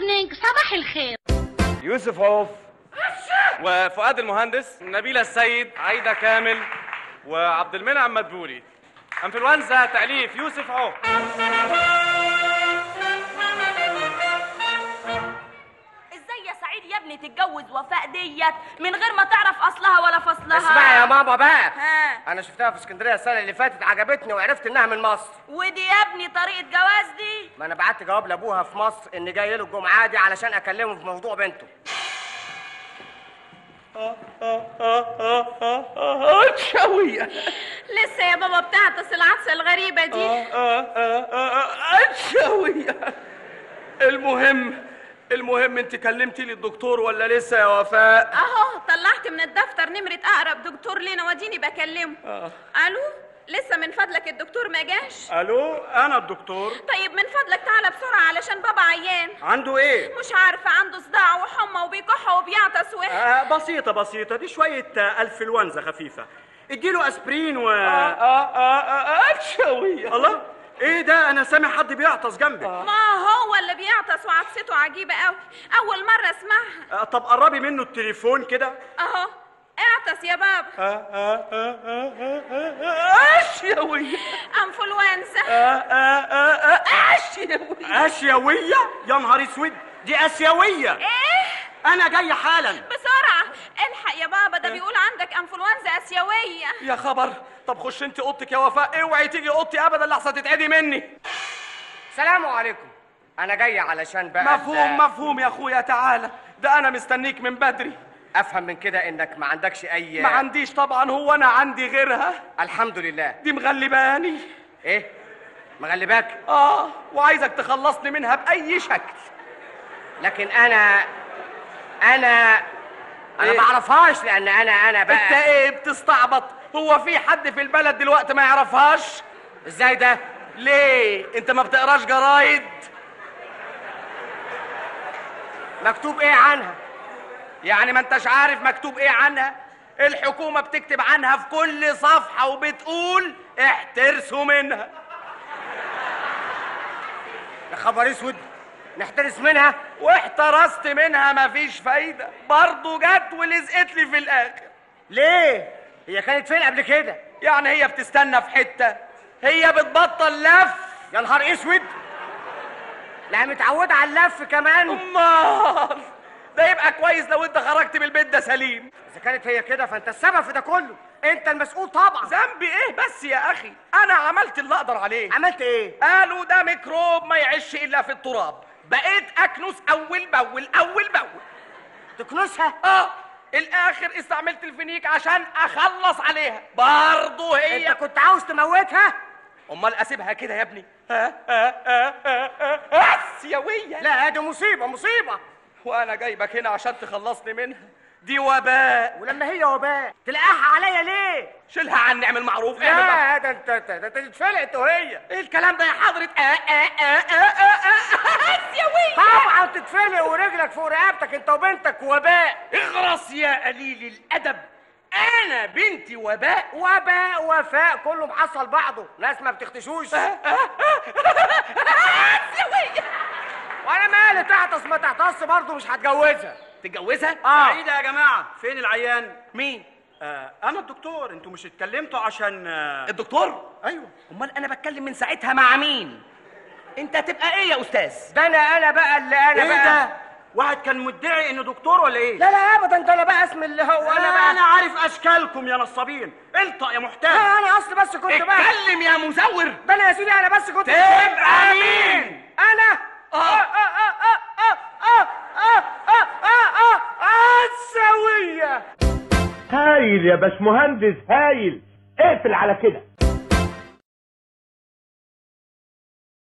مورنينج صباح الخير يوسف عوف وفؤاد المهندس نبيلة السيد عايدة كامل وعبد المنعم مدبولي انفلونزا تأليف يوسف عوف ازاي يا سعيد يا ابني تتجوز وفاء ديت من غير ما تعرف اصلها ولا فصلها اسمعي يا ماما بقى ها انا شفتها في اسكندريه السنه اللي فاتت عجبتني وعرفت انها من مصر ودي يا ابني طريقه جواز دي ما انا بعت جواب لابوها في مصر ان جاي له الجمعه دي علشان اكلمه في موضوع بنته شوية لسه يا بابا بتعطس العطسه الغريبه دي شوية المهم المهم انت كلمتي لي الدكتور ولا لسه يا وفاء اهو طلعت من الدفتر نمره اقرب دكتور لينا واديني بكلمه آه. الو لسه من فضلك الدكتور ما جاش الو انا الدكتور طيب من فضلك تعالى بسرعه علشان بابا عيان عنده ايه مش عارفه عنده صداع وحمى وبيكح وبيعطس و آه بسيطة بسيطة دي شوية آه انفلونزا خفيفة اديله اسبرين و اه اه اه شوية الله ايه ده انا سامع حد بيعطس جنبك ما هو اللي بيعطس وعطسته عجيبه قوي اول مره اسمعها آه طب قربي منه التليفون كده اهو اعطس يا بابا اه اه اه اه اه اه شوية انفلونزا اه اه اه اه شوية اسيوية يا نهار اسود دي اسيوية ايه انا جاي حالا بسرعه الحق يا بابا ده بيقول عندك انفلونزا اسيويه يا خبر طب خش انت اوضتك يا وفاء اوعي تيجي اوضتي ابدا لحظه تتعدي مني سلام عليكم انا جاي علشان بقى مفهوم مفهوم يا اخويا تعالى ده انا مستنيك من بدري افهم من كده انك ما عندكش اي ما عنديش طبعا هو انا عندي غيرها الحمد لله دي مغلباني ايه مغلباك اه وعايزك تخلصني منها باي شكل لكن انا انا انا إيه؟ ما اعرفهاش لان انا انا انت بقى ايه بتستعبط هو في حد في البلد دلوقتي ما يعرفهاش ازاي ده ليه انت ما بتقراش جرايد مكتوب ايه عنها يعني ما انتش عارف مكتوب ايه عنها الحكومة بتكتب عنها في كل صفحة وبتقول احترسوا منها يا خبر اسود نحترس منها واحترست منها مفيش فايدة برضه جت ولزقت لي في الآخر ليه هي كانت فين قبل كده يعني هي بتستنى في حتة هي بتبطل لف يا نهار اسود لا متعوده على اللف كمان امال ده يبقى كويس لو انت خرجت من البيت ده سليم اذا كانت هي كده فانت السبب في ده كله انت المسؤول طبعا ذنبي ايه بس يا اخي انا عملت اللي اقدر عليه عملت ايه قالوا ده ميكروب ما يعيش الا في التراب بقيت اكنس اول باول اول باول تكنسها اه الاخر استعملت الفينيك عشان اخلص عليها برضه هي انت كنت عاوز تموتها امال اسيبها كده يا ابني ها ها ها ها ها اسيويه لا دي مصيبه مصيبه وانا جايبك هنا عشان تخلصني منها دي وباء ولما هي وباء تلقاها عليا ليه شيلها عن نعمل معروف اعمل معروف. لا ده انت ده انت تتفلق انت وهي ايه الكلام ده يا حضرة آه آه آه آه آه آه اسيويه طبعا تتفلق ورجلك فوق رقبتك انت وبنتك وباء اغرس يا قليل الادب انا بنتي وباء وباء وفاء كله محصل بعضه ناس ما بتختشوش وانا مالي تعطس ما تعطس برضه مش هتجوزها تتجوزها اه ايه ده يا جماعة فين العيان مين آه انا الدكتور انتوا مش اتكلمتوا عشان آه الدكتور ايوه امال انا بتكلم من ساعتها مع مين انت تبقى ايه يا استاذ ده انا انا بقى اللي انا ايه بقى ده واحد كان مدعي انه دكتور ولا ايه لا لا ابدا ده انا بقى اسم اللي هو انا انا بقى انا عارف اشكالكم يا نصابين الطق يا محتاج لا انا اصل بس كنت بقى اتكلم يا مزور ده انا يا سيدي انا بس كنت تبقى مين؟ انا آه. اه اه اه اه اه اه اه اه اه اه السويه هايل يا باشمهندس هايل اقفل على كده